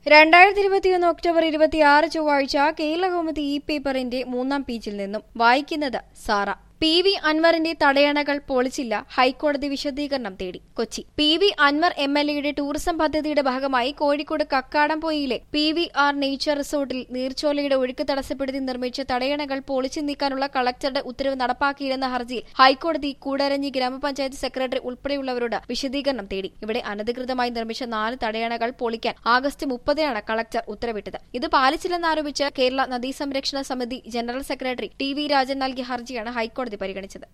രണ്ടായിരത്തി ഇരുപത്തിയൊന്ന് ഒക്ടോബർ ഇരുപത്തിയാറ് ചൊവ്വാഴ്ച കേരള കൗമുദി ഇ പേപ്പറിന്റെ മൂന്നാം പേജിൽ നിന്നും വായിക്കുന്നത് സാറ പി വി അൻവറിന്റെ തടയണകൾ പൊളിച്ചില്ല ഹൈക്കോടതി വിശദീകരണം തേടി Kochi P V Anvar M L എയുടെ ടൂറിസം പദ്ധതിയുടെ ഭാഗമായി കോഴിക്കോട് കക്കാടംപൊയിലെ പി വി ആർ നേച്ചർ റിസോർട്ടിൽ നീർച്ചോലയുടെ ഒഴുക്ക് തടസ്സപ്പെടുത്തി നിർമ്മിച്ച തടയണകൾ പൊളിച്ചു നീക്കാനുള്ള കളക്ടറുടെ ഉത്തരവ് നടപ്പാക്കിയില്ലെന്ന ഹർജിയിൽ ഹൈക്കോടതി കൂടരഞ്ഞി ഗ്രാമപഞ്ചായത്ത് സെക്രട്ടറി ഉൾപ്പെടെയുള്ളവരോട് വിശദീകരണം തേടി ഇവിടെ അനധികൃതമായി നിർമ്മിച്ച നാല് തടയണകൾ പൊളിക്കാൻ ആഗസ്റ്റ് മുപ്പതിനാണ് കളക്ടർ ഉത്തരവിട്ടത് ഇത് പാലിച്ചില്ലെന്നാരോപിച്ച് കേരള നദീസംരക്ഷണ സമിതി general secretary T V Rajan നൽകിയ ഹർജിയാണ് ഹൈക്കോടതി പരിഗണിച്ചത്